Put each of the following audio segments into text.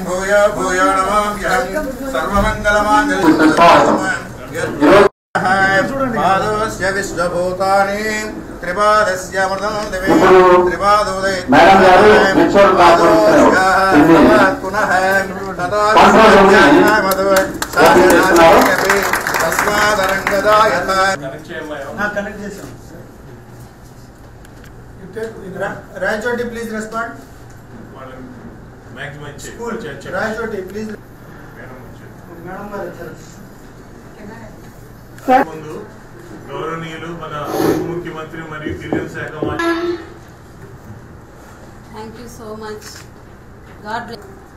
భూయో భూయో నమామ్యహం సర్వమంగళమాంగళ్యం పాదోస్య విశ్వభూతాని త్రిపాదస్య అమృతం దివే త్రిపాదోదయ మేడం గారు మెచ్యూర్ కాకపోతే పునః కాన్ఫరెన్స్ తస్మాదరంగదాయత కనెక్ట్ చేసాం Rayachoti please respond school Rayachoti please madam గారు వచ్చారు ముందు గౌరవనీయులు మన ఉప ముఖ్యమంత్రి మరియు గిరిజన శాఖ మంత్రి thank you so much god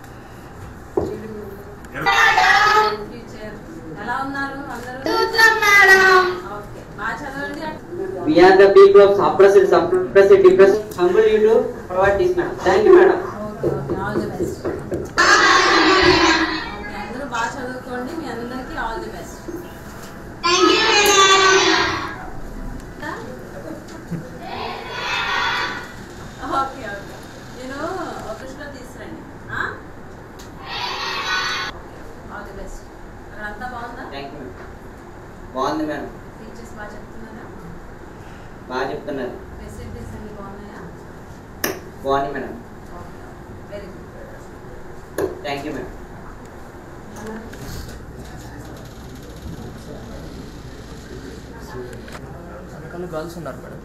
ఎలా ఉన్నారు అందరూ ఓకే బాగా చదవండి We are the people of suppressed, suppressed, depressed. Humble you to provide this, madam. Thank you, madam. Okay okay all the best okay అందరూ బాగా చదువుకోండి మీ అందరికీ all the best okay okay నేను ఆఫీస్లో తీసుకురండి ఆల్ ది బెస్ట్ అక్కడ అంతా బాగుందా Thank you, madam. బాగుంది మేడం టీచర్స్ బాగా చెప్తున్నారా బాగా చెప్తున్నారు ఫెసిలిటీస్ అన్ని బాగున్నాయా బాగుంది madam okay very good thank you madam వెనకాల గర్ల్స్ ఉన్నారు madam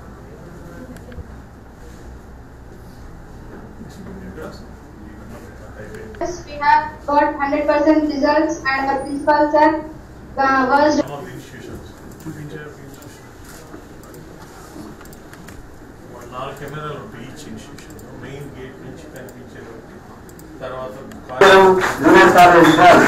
Yes, we have got 100% results and the principal sir uh, was some of the institutions చూపించారు వాళ్ళ నాలుగు కెమెరాలు ఉంటాయి ఈచ్ ఇన్స్టిట్యూషన్ మెయిన్ గేట్ నుంచి కనిపించేది ఒకటి తర్వాత జూనియర్ కాలేజ్ సార్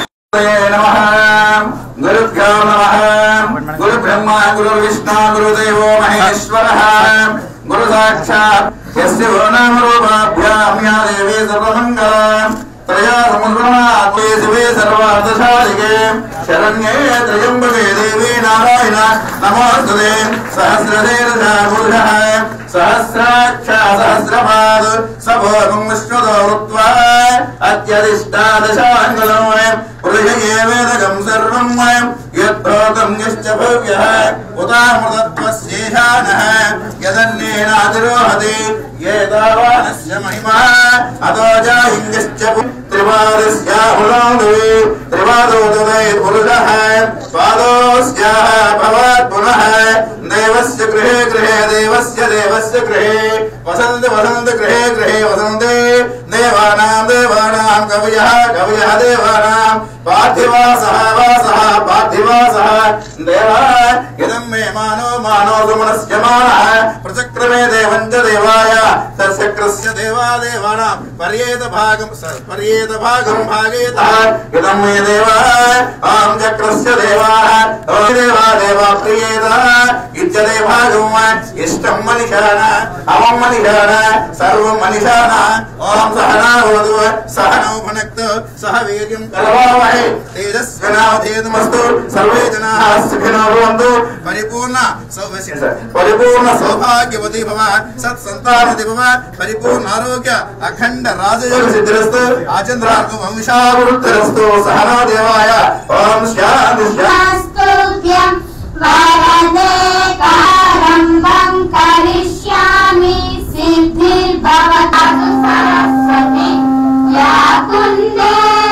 గురుభ్యో నమ గురు బ్రహ్మ గురు విష్ణు గురుదేవో మహేశ్వర గురు సాక్షాత్ యస్య గురునామ రూపాభ్యాం యా దేవీ సర్వమంగళం త్రయా సముద్రమాత్మే శివే సర్వార్థశాలికే శరణ్యే త్రయంబకే దేవీ నారాయణ నమోస్తుతే సహస్రశీర్ష పురుషः సహస్రాక్ష సహస్రపాద్ సభోగం విష్ణుతో వృత్వా అత్యధిష్టాదశాంగళం హృదయే వేదకం సర్వం యత్ప్రోతం యశ్చ భవ్యः ఉదామృతత్వశేషానः యదన్నేనాతిరోహతి ఏతావానస్య మహిమా అతో జాయింగశ్చ త్రిపాదస్యాహులోందవి త్రిపాదోదయ పురుషः పాదోస్యాः భవాత్ పునః దేవस्य గృహే గృహే దేవस्य దేవस्य గృహే వసంత వసంత గృహే గృహే వసంతే దేవానాం దేవానాం కవయः కవయः దేవానాం పార్థివాసः వాసः పార్థివాసः దేవా ఇదం మే మానో మానో సుమనస్య మానः ప్రచక్రమే దేవం చ దేవాయ తస్యక్రస్య దేవా దేవానాం పర్యేత భాగం స- పర్యేత భాగం భాగేత ఇదం మే దేవా ఆం చక్రస్య దేవాः ఓ దేవా దేవా ప్రియేత ఇచ్చదే భాగం ఇష్టం మనిషాన అవం మనిషాన సర్వం మనిషాన ఓం సహనావతు సహనౌ భునక్తు సహ వీర్యం కలవామహే తేజస్వినావధేతమస్తు సర్వే జనాః సుఖినో భవంతు పరిపూర్ణ సౌభస్య పరిపూర్ణ సౌభాగ్యవతి భవ సత్ సంతానతి భవ పరిపూర్ణ ఆరోగ్య అఖండ రాజయోగ సిద్ధిరస్తు ఆచంద్రార్కు వంశావృద్ధిరస్తు సహనో దేవాయ ఓం శాంతి శాంతి स्तुभ्यं वरदे कारम्भं करिष्यामि सिद्धिर्भवतु सरस्वती या कुन्दे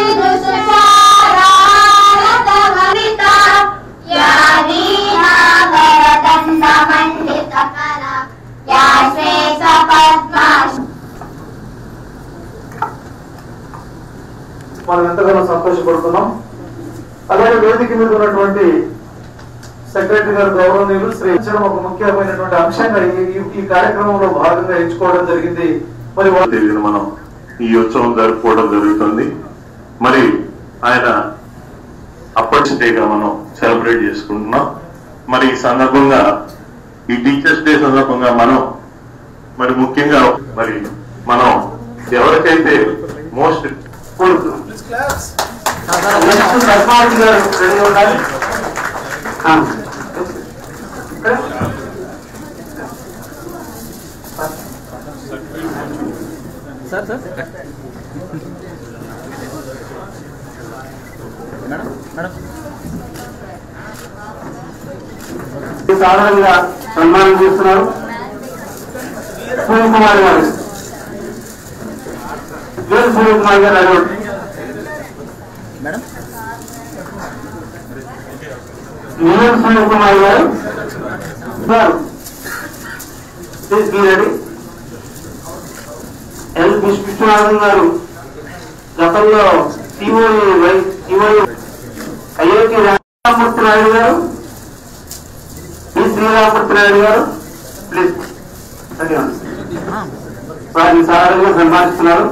ऋषारारतवरिता या वीणावरदण्डमण्डितकरा या श्वेतपद्मा మనం ఎంతగానో సంతోషపడుతున్నాం అలాగే వేదిక మీద ఉన్నటువంటి సెక్రటరీ గారు గౌరవనీయులు శ్రీ ఇచ్చడం ఒక ముఖ్యమైనటువంటి అంశంగా ఈ- ఈ- ఈ కార్యక్రమంలో భాగంగా ఎంచుకోవడం జరిగింది మరి వా- తేదీన మనం ఈ ఉత్సవం జరుపుకోవడం జరుగుతుంది మరి ఆయన అప్పటి డేగా మనం సెలబ్రేట్ చేసుకుంటున్నాం మరి ఈ సందర్భంగా ఈ టీచర్స్ డే సందర్భంగా మనం మరి ముఖ్యంగా మరి మనం ఎవరికైతే మోస్ట్ నెక్స్ట్ సర్పాంచ్ గారు రెడీ ఉండాలి ఆ. సార్ సార్ మేడం సాధారణంగా సన్మానం చేస్తున్నారు సూర్య కుమార్ గారు వేలు సూర్య కుమార్ గారు అడగండి మేడం నిజం Surya Kumar garu sir please be ready L Viswanathan garu గతంలో C O E C O E IIT Ramamurthy Naidu garu P Sriramurthy Naidu గారు ప్లీజ్ ధన్యవాదాలు వారిని సాధారణంగా సన్మానిస్తున్నారు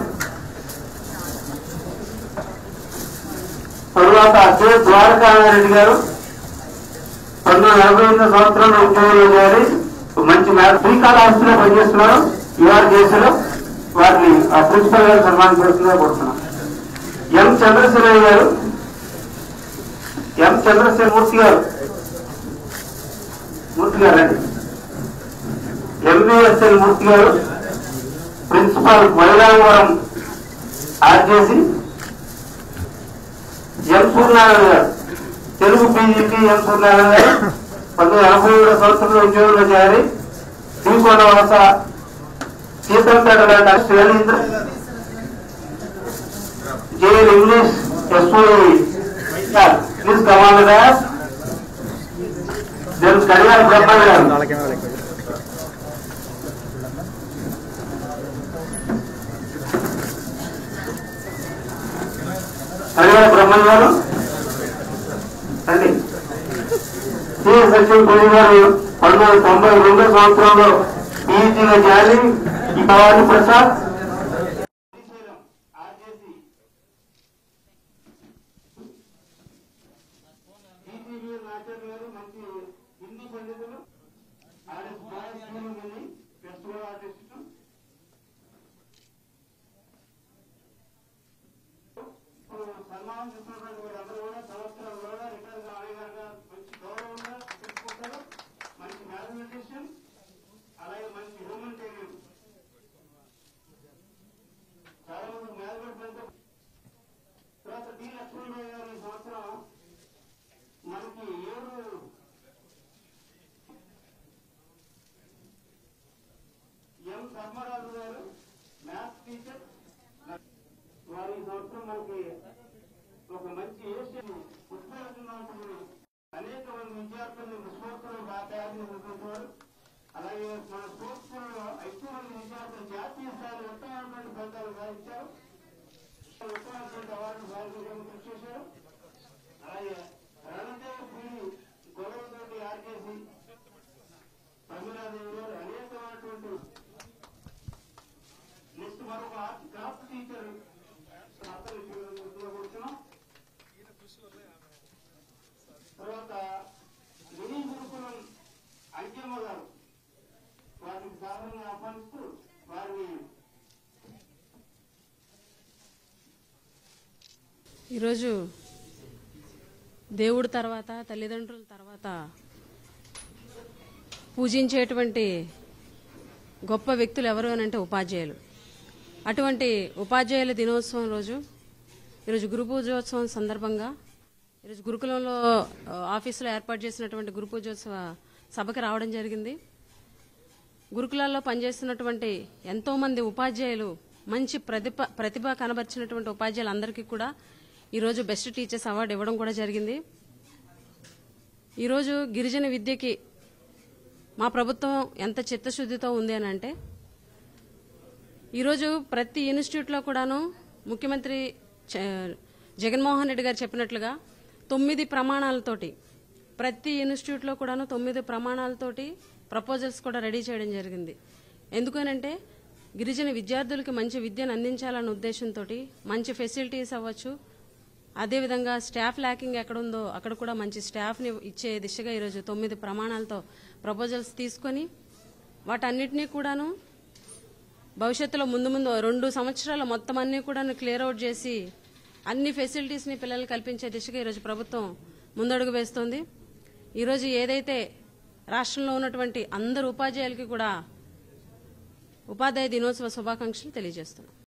తరువాత అదే ద్వారకారెడ్డి గారు పంతొమ్మిది వందల నలభై ఎనిమిది సంవత్సరంలో ఉద్యోగంలో చేరి మంచి మ్యాథ్ శ్రీకాళహస్తిలో పనిచేస్తున్నారు ఇవాళ చేశారు వారిని ఆ ప్రిన్సిపల్ గారు సన్మానించాల్సిందిగా కోరుతున్నాం ఎం చంద్రశేఖర్ గారు ఎం చంద్రశేఖర్ మూర్తి గారు మూర్తి గారు అండి MVSL Murthy garu principal Mylavaram RJC M Suryanarayana garu Telugu PGP ఎం సూర్యనారాయణ గారు పంతొమ్మిది ఎనభై ఏడు సంవత్సరంలో ఉద్యోగంలో చేరి శ్రీకొండ వలస సీతంపేట లాంటి Sreenindra JL English SOE please command Das then Kadiyala Brahmaiah garu Kadiyala Brahmaiah గారు రండి సి సచిన్ పూరి గారు పంతొమ్మిది వందల తొంభై రెండో సంవత్సరంలో పీజీగా జాయిన్ ఈ భవానీ ప్రసాద్ హిందీ పండితులు ఫెస్టివల్ ఆర్టిస్ట్ సన్మానం చేస్తున్నటువంటి వీరందరూ కూడా సంవత్సరంలో రిటర్న్ గారిగా మంచి గౌరవంగా చెప్పుకుంటారు మంచి మ్యాథమెటిషియన్ అలాగే మంచి హ్యూమనిటేరియన్ చాలా మంది మ్యాథమెటిక్స్ తర్వాత డి లక్ష్మణరావు గారు ఈ సంవత్సరం మనకి ఏడు ఎం ధర్మరాజు గారు మ్యాథ్స్ టీచర్ వారి ఈ సంవత్సరం మనకి ఒక మంచి ఏషియన్ ఉత్పాదకులు అనేక మంది విద్యార్థులను స్పోర్ట్స్ బాగా తయారు చేసినటువంటి వారు అలాగే మన స్పోర్ట్స్ లో ఎక్కువ మంది విద్యార్థులు జాతీయ స్థాయిలో ఉత్తమమైనటువంటి ఫలితాలు సాధించారు ఉత్తమమైనటువంటి అవార్డులు సాధించడానికి కృషి చేశారు అలాగే రణదేవ్ పూరి గొడవతోటి ఆర్కేసి ప్రమిళాదేవి గారు అనేకమైనటువంటి నెక్స్ట్ మరొక ఆర్ట్ క్రాఫ్ట్ టీచర్ అతను కూర్చున్నాం తర్వాత మినీ గురుకులం అంజమ్మ గారు వారిని సాధారణంగా ఆహ్వానిస్తూ వారిని ఈరోజు దేవుడు తర్వాత తల్లిదండ్రుల తర్వాత పూజించేటువంటి గొప్ప వ్యక్తులు ఎవరు అని అంటే ఉపాధ్యాయులు అటువంటి ఉపాధ్యాయుల దినోత్సవం రోజు ఈరోజు గురు పూజోత్సవం సందర్భంగా ఈరోజు గురుకులంలో ఆ, ఆఫీసులో ఏర్పాటు చేసినటువంటి గురు పూజోత్సవ సభకు రావడం జరిగింది గురుకులాల్లో పనిచేస్తున్నటువంటి ఎంతో మంది ఉపాధ్యాయులు మంచి ప్రతిభ ప్రతిభ కనబర్చినటువంటి ఉపాధ్యాయులందరికీ కూడా ఈరోజు బెస్ట్ టీచర్స్ అవార్డు ఇవ్వడం కూడా జరిగింది ఈరోజు గిరిజన విద్యకి మా ప్రభుత్వం ఎంత చిత్తశుద్ధితో ఉంది అని అంటే ఈరోజు ప్రతి ఇన్స్టిట్యూట్లో కూడాను ముఖ్యమంత్రి చ- జగన్మోహన్ రెడ్డి గారు చెప్పినట్లుగా తొమ్మిది ప్రమాణాలతోటి ప్రతి ఇన్స్టిట్యూట్లో కూడాను తొమ్మిది ప్రమాణాలతోటి ప్రపోజల్స్ కూడా రెడీ చేయడం జరిగింది ఎందుకనంటే గిరిజన విద్యార్థులకి మంచి విద్యను అందించాలన్న ఉద్దేశంతో మంచి ఫెసిలిటీస్ అవ్వచ్చు అదేవిధంగా స్టాఫ్ ల్యాకింగ్ ఎక్కడ ఉందో అక్కడ కూడా మంచి స్టాఫ్ని ఇచ్చే దిశగా ఈరోజు తొమ్మిది ప్రమాణాలతో ప్రపోజల్స్ తీసుకొని వాటన్నిటినీ కూడాను భవిష్యత్తులో ముందు ముందు రెండు సంవత్సరాల మొత్తం అన్ని కూడా క్లియర్ అవుట్ చేసి అన్ని ఫెసిలిటీస్ని పిల్లలు కల్పించే దిశగా ఈరోజు ప్రభుత్వం ముందడుగు వేస్తోంది ఈరోజు ఏదైతే రాష్ట్రంలో ఉన్నటువంటి అందరు ఉపాధ్యాయులకి కూడా ఉపాధ్యాయ దినోత్సవ శుభాకాంక్షలు తెలియజేస్తున్నాం